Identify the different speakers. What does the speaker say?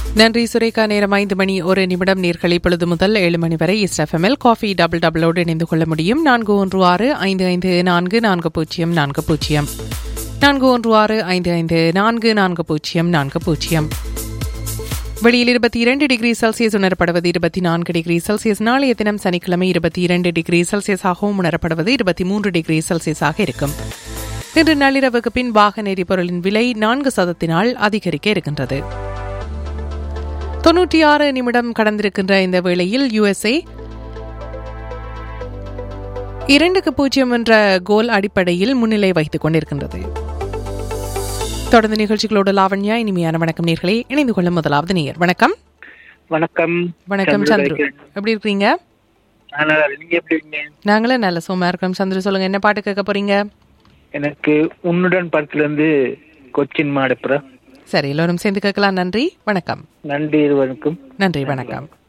Speaker 1: நன்றி சுரேகா நேரம் ஐந்து மணி ஒரு நிமிடம் நேர்கள் இப்பொழுது முதல் ஏழு மணி வரை இஸ்எஃப்எம்எல் காஃபி டபுள் டபுளோடு இணைந்து கொள்ள முடியும் நான்கு ஒன்று ஆறு ஐந்து ஐந்து நான்கு நான்கு பூஜ்ஜியம் நான்கு பூஜ்ஜியம் நான்கு ஒன்று ஆறு ஐந்து ஐந்து நான்கு நான்கு பூஜ்ஜியம் நான்கு பூஜ்ஜியம் வெளியில் இருபத்தி இரண்டு டிகிரி செல்சியஸ் உணரப்படுவது இருபத்தி நான்கு டிகிரி செல்சியஸ் நாளைய தினம் சனிக்கிழமை இருபத்தி இரண்டு டிகிரி செல்சியஸாகவும் உணரப்படுவது இருபத்தி மூன்று டிகிரி செல்சியஸாக இருக்கும் இன்று நள்ளிரவுக்கு பின் வாகன எரிபொருளின் விலை நான்கு சதத்தினால் அதிகரிக்க இருக்கின்றது தொன்னூற்றி ஆறு நிமிடம் கடந்திருக்கின்ற இந்த வேளையில் யுஎஸ்ஏ இரண்டுக்கு பூஜ்ஜியம் என்ற கோல் அடிப்படையில் முன்னிலை வைத்துக் கொண்டிருக்கின்றது தொடர்ந்து நிகழ்ச்சிகளோடு லாவண்யா இனிமையான வணக்கம் நேர்களே இணைந்து கொள்ளும் முதலாவது நேயர் வணக்கம்
Speaker 2: வணக்கம்
Speaker 1: வணக்கம் சந்துரு எப்படி இருக்கீங்க
Speaker 2: நல்லா இருக்கேன். நீங்க எப்படி இருக்கீங்க
Speaker 1: நாங்களும் நல்ல சும்மா இருக்கிறோம் சந்துரு சொல்லுங்க என்ன பாட்டு கேட்க போறீங்க
Speaker 2: எனக்கு உன்னுடன் படத்துல இருந்து கொச்சின் மாடப்புற
Speaker 1: சரி எல்லோரும் சேர்ந்து கேட்கலாம் நன்றி வணக்கம்
Speaker 2: நன்றி இருவருக்கும்
Speaker 1: நன்றி வணக்கம்